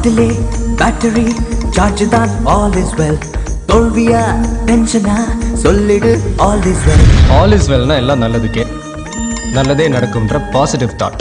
பாட்டிலே battery charge தான் all is well தோல்வியா டென்ஷனா சொல்லிடு all is well all is வெல்னா எல்லாம் நல்லதுக்கே நல்லதே நடக்கும்ன்ற பாசிட்டிவ் தாட்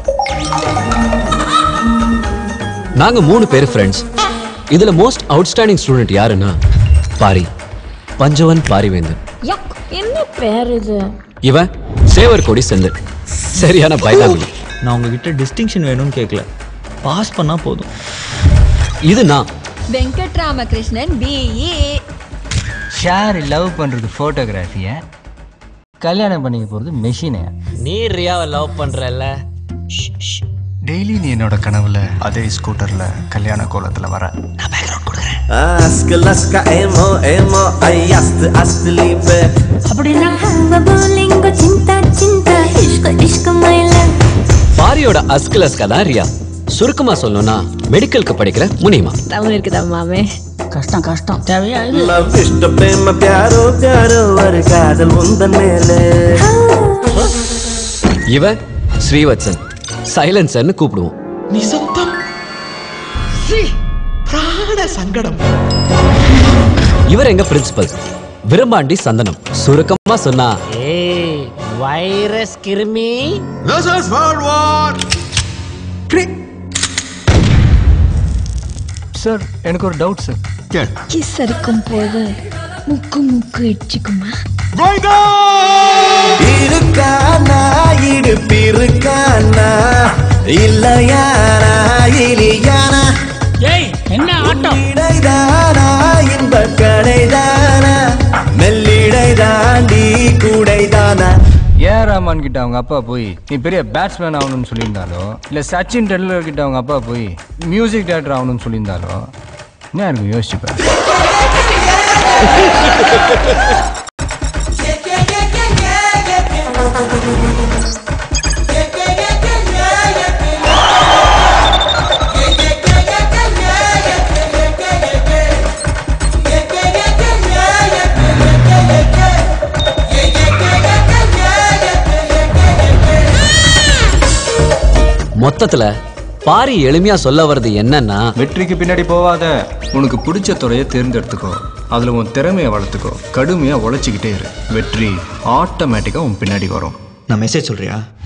நாங்க மூணு பேர் ஃப்ரெண்ட்ஸ் இதுல மோஸ்ட் அவுட்ஸ்டாண்டிங் ஸ்டூடெண்ட் யாருன்னா பாரி பஞ்சவன் பாரிவேந்தன் யக் என்ன பேர் இது இவன் சேவர் கொடி செந்தில் சரியான பயந்தாங்குழி நான் உங்ககிட்ட டிஸ்டிங்ஷன் வேணும்னு கேட்கல பாஸ் பண்ணா போதும் இது நான் Venkat Ramakrishnan BE share love பண்றது ஃபோட்டோகிராஃபிய கல்யாணம் பண்ணிக்க போறது மெஷினை நீ ரியாவை லவ் பண்றல்ல டெய்லி நீ என்னோட கனவுல அதே ஸ்கூட்டர்ல கல்யாண கோலத்துல வர Aska laska emo emo ay ast ast liebe அப்படின்னா ஹவ போலிங்கோ சிந்தா சிந்தா இஷ்க இஷ்க மைல பாரியோட அஸ்கலஸ்கா தான் ரியா சுருக்கமா சொல்லணும்னா மெடிக்கலுக்கு படிக்கிற முனிமா தமிழ் இருக்குதா மாமே கஷ்டம் கஷ்டம் தேவையா இது love இஷ்ட பிரேம प्यारो प्यारो ஒரு காதல் உந்தன் மேலே இவன் ஸ்ரீவத்சன் சைலன்சர்னு கூப்பிடுவோம் இவர் எங்க பிரின்சிபல் விரும்பாண்டி சந்தனம் சுருக்கமா சொன்னா ஏய் வைரஸ் கிருமி சார் எனக்கு ஒரு டவுட் சார் கிஸ் அடிக்கும் போது முக்கு முக்கு இடிச்சுக்குமா இருக்கானா இடுப்பிருக்கானா இல்லையானா இலியானா ஏய் என்ன ஆட்டம் இடைதானா இன்ப கடைதானா மெல்லிடை தாண்டி கூடைதானா ஏன் ராமான் கிட்ட அவங்க அப்பா போய் நீ பெரிய பேட்ஸ்மேன் ஆகணும்னு சொல்லியிருந்தாலோ இல்ல சச்சின் டெண்டுல்கர் கிட்ட அவங்க அப்பா போய் மியூசிக் டைரக்டர் ஆகணும்னு சொல்லியிருந்தாலோ நான் எனக்கு யோசிச்சுப்பேன் மொத்தத்துல பாரி எளிமையா சொல்ல வர்றது என்னன்னா வெற்றிக்கு பின்னாடி போவாத உனக்கு பிடிச்ச துறையை தேர்ந்தெடுத்துக்கோ அதுல உன் திறமையை வளர்த்துக்கோ கடுமையா உழைச்சிக்கிட்டே இரு வெற்றி ஆட்டோமேட்டிக்கா உன் பின்னாடி வரும் நான் மெசேஜ் சொல்றியா